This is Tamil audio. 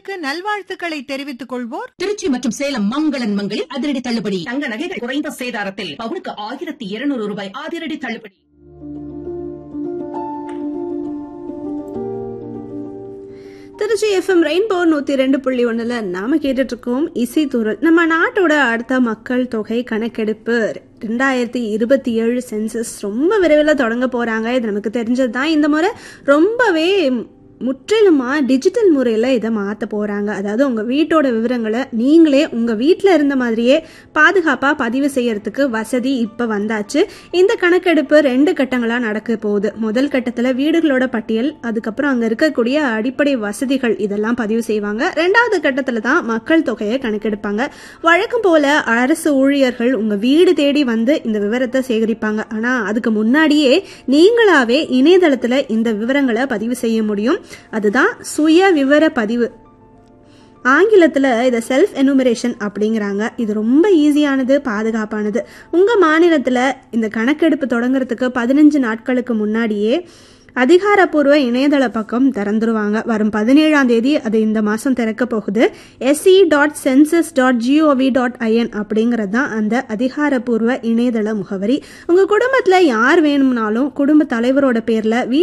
நேயர்களுக்கு நல்வாழ்த்துக்களை தெரிவித்துக் கொள்வோர் திருச்சி மற்றும் சேலம் மங்களன் மங்களில் அதிரடி தள்ளுபடி தங்க நகைகள் குறைந்த சேதாரத்தில் பவுனுக்கு ஆயிரத்தி இருநூறு ரூபாய் அதிரடி தள்ளுபடி திருச்சி எஃப்எம் ரெயின்போ நூற்றி ரெண்டு புள்ளி ஒன்றில் நாம கேட்டுட்டு இருக்கோம் இசைத்தூரல் நம்ம நாட்டோட அடுத்த மக்கள் தொகை கணக்கெடுப்பு ரெண்டாயிரத்தி இருபத்தி ஏழு சென்சஸ் ரொம்ப விரைவில் தொடங்க போகிறாங்க இது நமக்கு தெரிஞ்சது தான் இந்த முறை ரொம்பவே முற்றிலுமாக டிஜிட்டல் முறையில் இதை மாற்ற போகிறாங்க அதாவது உங்கள் வீட்டோட விவரங்களை நீங்களே உங்கள் வீட்டில் இருந்த மாதிரியே பாதுகாப்பாக பதிவு செய்யறதுக்கு வசதி இப்போ வந்தாச்சு இந்த கணக்கெடுப்பு ரெண்டு கட்டங்களாக நடக்க போகுது முதல் கட்டத்தில் வீடுகளோட பட்டியல் அதுக்கப்புறம் அங்கே இருக்கக்கூடிய அடிப்படை வசதிகள் இதெல்லாம் பதிவு செய்வாங்க ரெண்டாவது கட்டத்தில் தான் மக்கள் தொகையை கணக்கெடுப்பாங்க வழக்கம் போல அரசு ஊழியர்கள் உங்கள் வீடு தேடி வந்து இந்த விவரத்தை சேகரிப்பாங்க ஆனால் அதுக்கு முன்னாடியே நீங்களாவே இணையதளத்தில் இந்த விவரங்களை பதிவு செய்ய முடியும் அதுதான் சுய விவர பதிவு ஆங்கிலத்தில் இதை செல்ஃப் எனுமரேஷன் அப்படிங்கிறாங்க இது ரொம்ப ஈஸியானது பாதுகாப்பானது உங்கள் மாநிலத்தில் இந்த கணக்கெடுப்பு தொடங்குறதுக்கு பதினஞ்சு நாட்களுக்கு முன்னாடியே அதிகாரப்பூர்வ இணையதள பக்கம் திறந்துருவாங்க வரும் பதினேழாம் தேதி அது இந்த மாதம் திறக்க போகுது SC dot census dot GOV dot IN அப்படிங்கிறது தான் அந்த அதிகாரப்பூர்வ இணையதள முகவரி உங்கள் குடும்பத்தில் யார் வேணும்னாலும் குடும்ப தலைவரோட பேரில்